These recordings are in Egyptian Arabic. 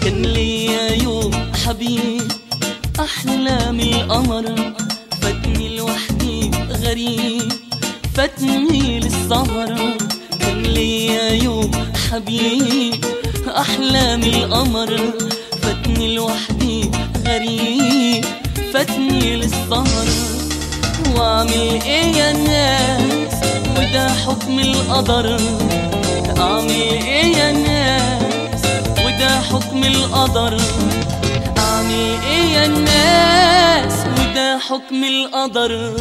كان ليا يوم حبيب أحلامي القمر فاتني لوحدي غريب فاتني للسهر كان ليا يوم حبيب أحلامي القمر فاتني لوحدي غريب فاتني للسهر واعمل ايه يا ناس وده حكم القدر اعمل ايه يا ناس وده حكم القدر اعمل ايه يا ناس وده حكم القدر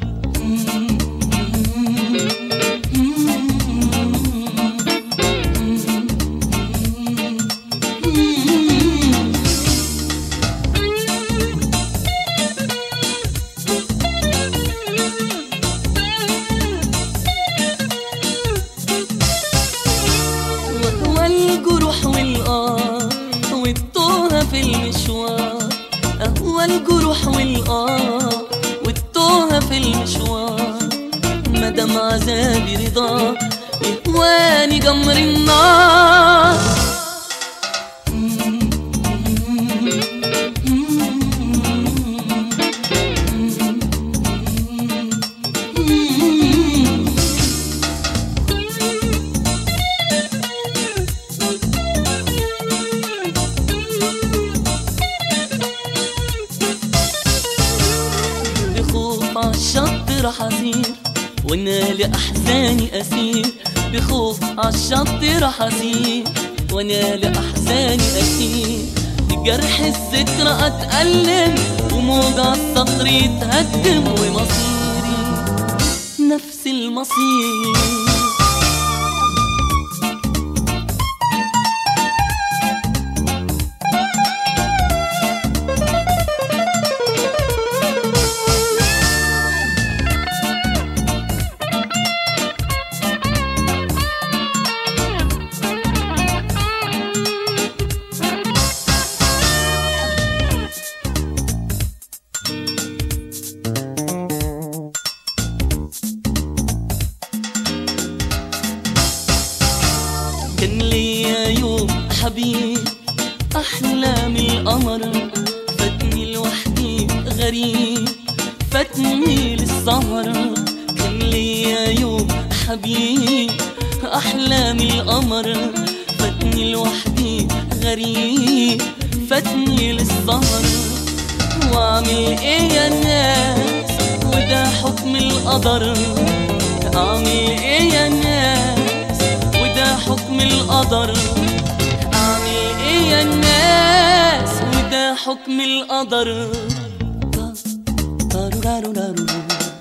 وهو الجروح والآه والتوهة في المشوار هو الجروح والآه والتوهة في المشوار مدام عذابي رضا يهواني جمر النار بخوف عالشط راح أسير وانا لأحزاني أسير بخوف عالشط راح أسير وانا لأحزاني أسير بجرح الذكرى أتألم وموجع الصخر يتهدم ومصيري نفس المصير كان ليا يوم حبيب أحلامي القمر فاتني لوحدي غريب فاتني للسهر كان ليا يوم حبيب أحلامي القمر فاتني لوحدي غريب فاتني للسهر واعمل ايه يا ناس وده حكم القدر اعمل ايه يا ناس وده حكم القدر اعمل ايه يا ناس وده حكم القدر